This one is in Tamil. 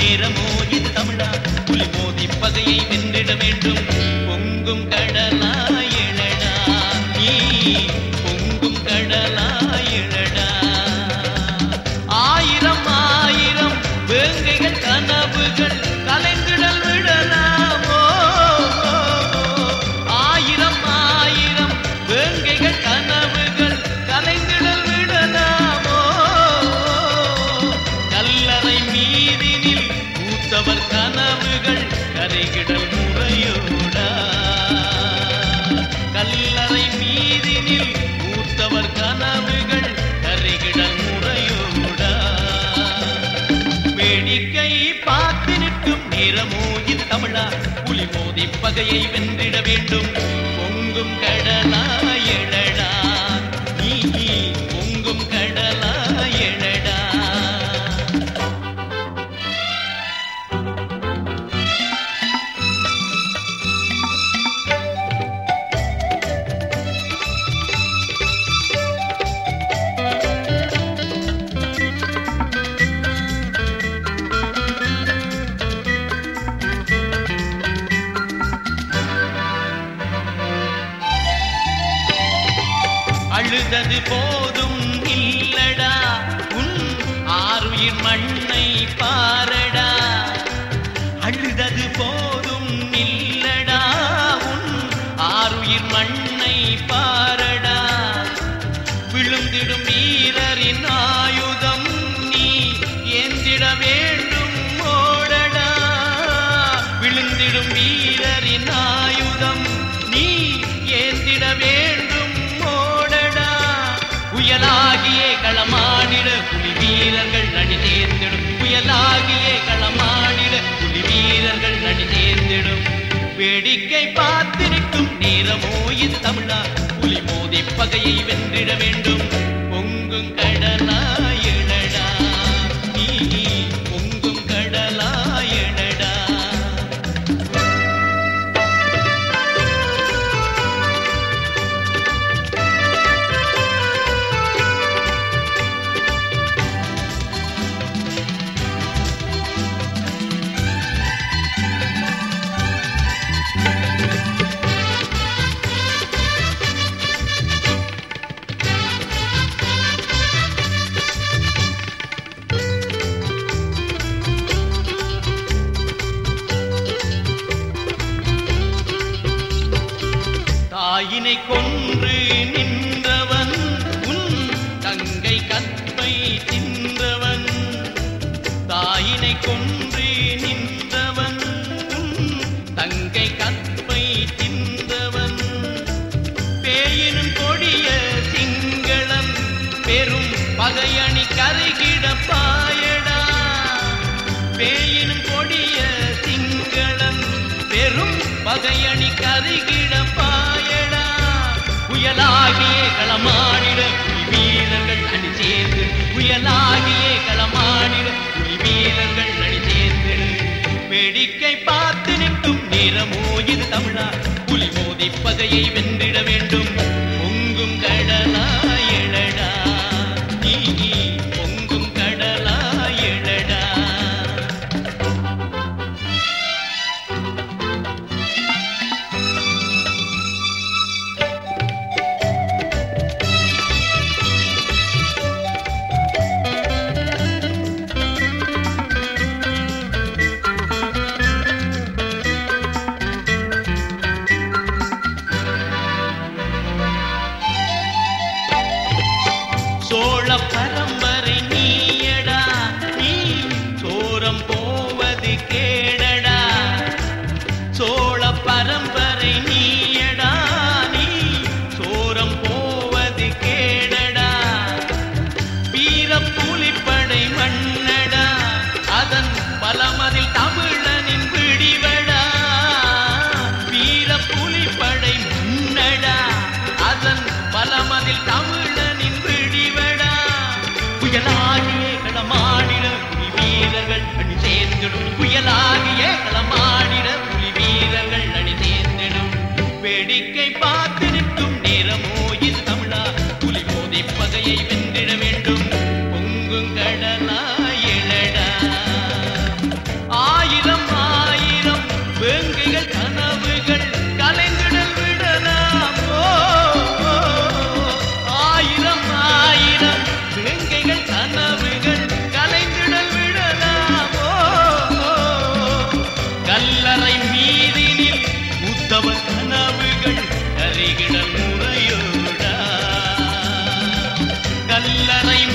நேரமோ இது தமிழா புலி மோதி பகையை வென்றிட வேண்டும் பொங்கும் கடலாயழடா நீ பொங்கும் கடலாயழடா ஆயிரம் ஆயிரம் வேங்கைகள் கனவுகள் கலைந்திடல் விடலாமோ ஆயிரம் ஆயிரம் வேங்கைகள் கனவுகள் கலைந்திடல் விடலாமோ கல்லறை மீதினில் மூத்தவர் கனவுகள் கரைகிடல் முறையோடா கல்லறை மீதினில் மூத்தவர் கனவுகள் கரைகிடல் முறையோடா வேடிக்கை பார்த்து நிற்கும் நேரமோ இது தமிழா புலி மோதி பகையை வென்றிட வேண்டும் பொங்கும் கடலா எழடா நீ பொங்கும் கடலா எழடா அழுதது போதும் இல்லடா உன் ஆறுயிர் மண்ணை பாரடா அழுதது போதும் இல்லடா உன் ஆறுயிர் மண்ணை பாரடா விழுந்திடும் வீரரின் ஆயுதம் நீ ஏந்திட வேண்டும் ஓடடா விழுந்திடும் வீரரின் ஆயுதம் நீ ஏந்திட வேண்டும் ஓடடா புயலாகியே களமாடிட புலி வீரர்கள் நடி தேர்ந்திடும் புயலாகியே களமாடிட புலி வீரர்கள் நடி தேர்ந்திடும் வேடிக்கை பார்த்திருக்கும் நேரமோ இது தமிழா புலி மோதி பகையை வென்றிட வேண்டும் பொங்கும் கடலா எழடா நீ பொங்கும் கடலா எழடா தாயினை கொன்று நின்றவன் உன் தங்கை கற்பை தின்றவன் தாயினை கொன்று நின்றவன் உன் தங்கை கற்பை தின்றவன் பேயினும் கொடிய சிங்களன் பெரும் பகையணி கருகிட பாயடா பேயினும் கொடிய சிங்களன் பெரும் பகையணி கருகிட பாயடா புயலாகிய களமாடிட புலி வீரர்கள் அணி சேர்ந்து புயலாகிய களமாடிட புலி வீரர்கள் அணி சேர்ந்து வேடிக்கை பார்த்து நிற்கும் நேரமோ இது தமிழா புலி மோதி பகையை வென்றிட வேண்டும் பொங்கும் கடலா எழடா நீ பொங்கும் கடலா எழடா சோழ பரம்பரை நீயடா நீ சோரம் போவது கேடடா சோழ பரம்பரை நீயடா நீ சோரம் போவது கேடடா வீர புலிப்படை மன்னடா அதன் பலமதில் தமிழனின் விடிவடா வீர புலிப்படை மன்னடா அதன் பலமதில் தமிழனின் விடிவடா புயலாகிய களமாடிட புலி வீரர்கள் அணி சேர்ந்திடும் புயலாகிய களமாடிட புலி வீரர்கள் அணி சேர்ந்திடும் வேடிக்கை பார்த்து நிற்கும் நேரமோ இது தமிழா புலி மோதி பகையை வென்றிட வேண்டும் பொங்கும் கடலா எழடா கல்லறை